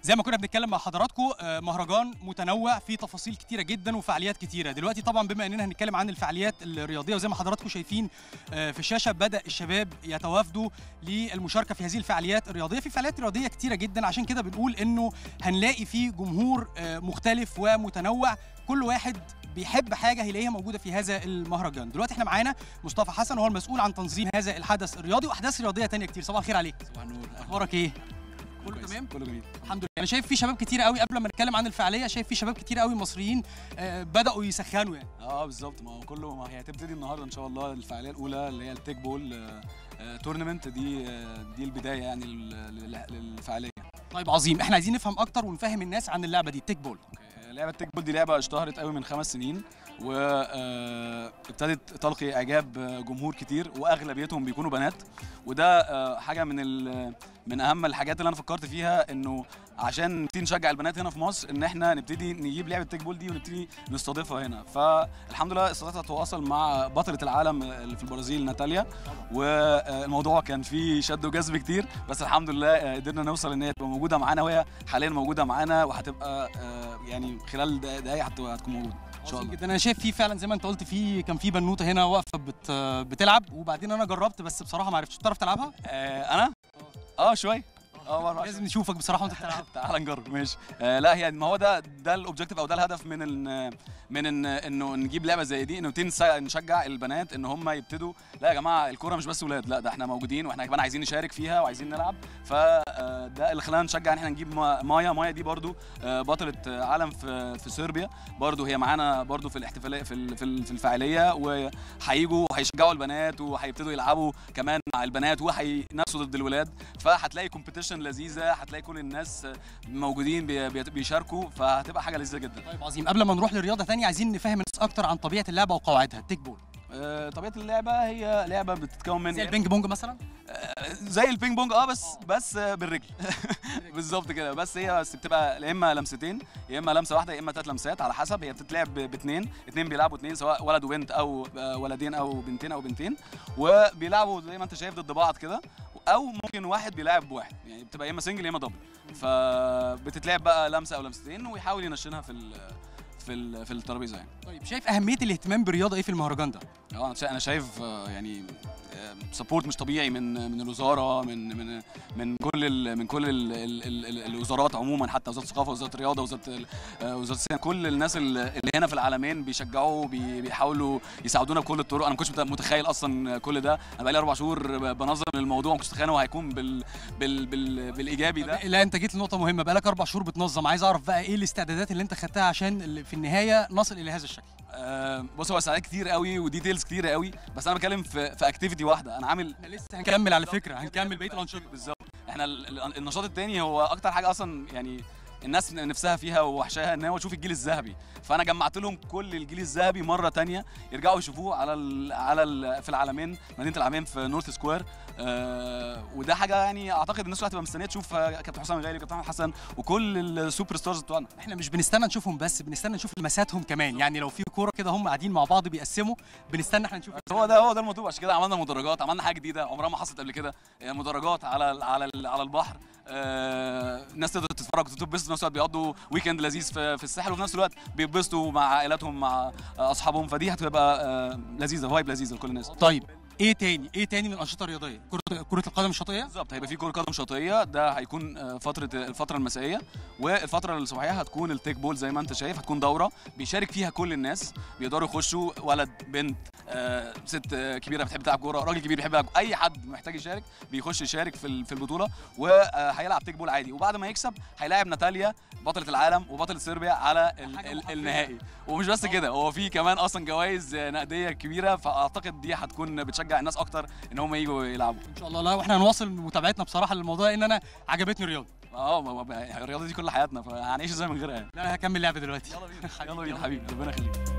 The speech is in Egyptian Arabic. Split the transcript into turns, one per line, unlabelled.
زي ما كنا بنتكلم مع حضراتكم آه، مهرجان متنوع فيه تفاصيل كتيره جدا وفعاليات كتيره دلوقتي طبعا بما اننا هنتكلم عن الفعاليات الرياضيه وزي ما حضراتكم شايفين آه، في الشاشه بدا الشباب يتوافدوا للمشاركه في هذه الفعاليات الرياضيه في فعاليات رياضيه كتيره جدا عشان كده بنقول انه هنلاقي فيه جمهور آه، مختلف ومتنوع كل واحد بيحب حاجه هيلاقيها موجوده في هذا المهرجان دلوقتي احنا معانا مصطفى حسن هو المسؤول عن تنظيم هذا الحدث الرياضي واحداث رياضيه تانية كتير صباح الخير عليك
صباح النور
اخبارك ايه كله
كويس.
تمام
كله جميل
الحمد لله انا شايف في شباب كتير قوي قبل ما نتكلم عن الفعاليه شايف في شباب كتير قوي مصريين آه، بداوا يسخنوا يعني
اه بالظبط ما هو كله ما هي هتبتدي النهارده ان شاء الله الفعاليه الاولى اللي هي التيك بول تورنمنت دي آه، دي البدايه يعني لل- لل- للفعاليه
طيب عظيم احنا عايزين نفهم اكتر ونفهم الناس عن اللعبه دي التيك بول
آه، لعبه التيك بول دي لعبه اشتهرت قوي من خمس سنين وابتدت تلقي اعجاب آه، جمهور كتير واغلبيتهم بيكونوا بنات وده آه، حاجه من ال- من اهم الحاجات اللي انا فكرت فيها انه عشان نبتدي نشجع البنات هنا في مصر ان احنا نبتدي نجيب لعبه التيك بول دي ونبتدي نستضيفها هنا فالحمد لله استطعت اتواصل مع بطله العالم اللي في البرازيل ناتاليا والموضوع كان فيه شد وجذب كتير بس الحمد لله آه، قدرنا نوصل ان هي تبقى موجوده معانا وهي حاليا موجوده معانا وهتبقى آه، يعني خلال دق- دقايق هت- هتكون موجوده ان شاء
عظيم
الله
جدا انا شايف في فعلا زي ما انت قلت في كان في بنوته هنا واقفه بت بتلعب وبعدين انا جربت بس بصراحه ما عرفتش تعرف تلعبها
آه، انا اه شويه اه مرة
لازم نشوفك بصراحه وانت بتلعب
تعال نجرب ماشي آه لا هي ما هو ده ده الاوبجيكتيف او ده الهدف من ال من إن انه نجيب لعبه زي دي انه نبتدي نس- نشجع البنات ان هم يبتدوا لا يا جماعه الكوره مش بس ولاد لا ده احنا موجودين واحنا كمان عايزين نشارك فيها وعايزين نلعب فده اللي خلانا نشجع ان احنا نجيب ما- مايا مايا دي برضو آه، بطله آه، عالم في في صربيا برضو هي معانا برضو في الاحتفاليه في ال- في ال- في الفعاليه وهيجوا وهيشجعوا البنات وهيبتدوا يلعبوا كمان مع البنات وهينافسوا ضد الولاد فهتلاقي كومبيتيشن لذيذه هتلاقي كل الناس موجودين بي- بي- بيشاركوا فهتبقى حاجه لذيذه جدا
طيب عظيم قبل ما نروح لرياضه ثانيه عايزين نفهم الناس اكتر عن طبيعه اللعبه وقواعدها التيك بول
آه، طبيعه اللعبه هي لعبه بتتكون من
زي البينج بونج مثلا
زي البينج بونج اه بس بس آه، بالرجل بالظبط كده بس هي بس بتبقى يا اما لمستين يا اما لمسه واحده يا اما ثلاث لمسات على حسب هي بتتلعب ب- باثنين اثنين بيلعبوا اثنين سواء ولد وبنت او آه، ولدين او بنتين او بنتين وبيلعبوا زي ما انت شايف ضد بعض كده او ممكن واحد بيلعب بواحد يعني بتبقى يا اما سنجل يا اما دبل فبتتلعب بقى لمسه او لمستين ويحاول ينشنها في ال في ال في الترابيزه يعني
طيب شايف اهميه الاهتمام بالرياضه ايه في المهرجان ده
اه انا شا- انا شايف آه، يعني سبورت مش طبيعي من من الوزاره من من من كل ال من كل ال ال ال ال الوزارات عموما حتى وزاره الثقافه وزاره الرياضه وزاره ال- آه، وزاره السياحه كل الناس ال- اللي هنا في العالمين بيشجعوا بي- بيحاولوا يساعدونا بكل الطرق انا ما كنتش مت- متخيل اصلا كل ده انا بقالي اربع شهور ب- بنظم الموضوع ما كنتش متخيل هو هيكون بال بال بال بالايجابي ده
لا انت جيت لنقطه مهمه بقالك اربع شهور بتنظم عايز اعرف بقى ايه الاستعدادات اللي انت خدتها عشان ال- في النهايه نصل الى هذا الشكل
آه، بص هو ساعات كتير قوي وديتيلز كتير قوي بس انا بتكلم في في اكتيفيتي واحده انا عامل
احنا لسه هنكمل على فكره هنكمل بقيه الانشطه
بالظبط احنا ال- ال- النشاط التاني هو اكتر حاجه اصلا يعني الناس نفسها فيها ووحشاها ان هو تشوف الجيل الذهبي فانا جمعت لهم كل الجيل الذهبي مره تانية يرجعوا يشوفوه على ال على ال في العالمين مدينه العالمين في نورث سكوير آه وده حاجه يعني اعتقد الناس كلها هتبقى مستنيه تشوف آه، كابتن حسام غالي وكابتن احمد حسن وكل السوبر ستارز بتوعنا
احنا مش بنستنى نشوفهم بس بنستنى نشوف لمساتهم كمان يعني لو في كوره كده هم قاعدين مع بعض بيقسموا بنستنى احنا نشوف
هو ده هو ده الموضوع عشان كده عملنا مدرجات عملنا حاجه جديده عمرها ما حصلت قبل كده آه، مدرجات على ال على ال على البحر آه، الناس تقدر تتفرج وتتبسط في نفس الوقت بيقضوا ويكند لذيذ في, في الساحل وفي نفس الوقت بيتبسطوا مع عائلاتهم مع آه، اصحابهم فدي هتبقى آه، لذيذه فايب لذيذه لكل الناس
طيب ايه تاني ايه تاني من الانشطه الرياضيه كره كره القدم الشاطئيه
بالظبط هيبقى في كره قدم شاطئيه ده هيكون آه، فتره الفتره المسائيه والفتره الصباحيه هتكون التيك بول زي ما انت شايف هتكون دوره بيشارك فيها كل الناس بيقدروا يخشوا ولد بنت آه، ست آه، كبيره بتحب تلعب كوره راجل كبير بيحب يلعب اي حد محتاج يشارك بيخش يشارك في ال- في البطوله وهيلعب تيك بول عادي وبعد ما يكسب هيلاعب ناتاليا بطله العالم وبطله صربيا على ال
حاجة
ال
محفزة.
النهائي ومش بس كده هو في كمان اصلا جوائز آه، نقديه كبيره فاعتقد دي هتكون بتشجع الناس اكتر ان هم يجوا يلعبوا
ان شاء الله لا واحنا هنواصل متابعتنا بصراحه للموضوع ان انا عجبتني الرياضه
اه ما- ما- الرياضه دي كل حياتنا فهنعيش ازاي من غيرها يعني
لا انا هكمل لعبه دلوقتي
يلا بينا يلا بينا حبيبي ربنا يخليك